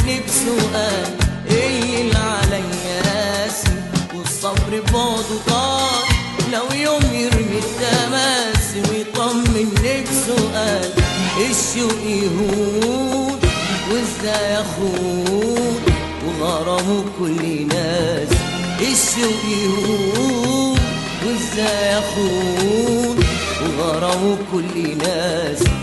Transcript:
منك سؤال ايه اللي عليا قاسي والصبر بعده طال لو يوم يرمي التماسي ويطمنك سؤال الشوق يهون وازاي اخون وغرامه كل ناس الشوق يهون وازاي اخون وغرامه كل ناس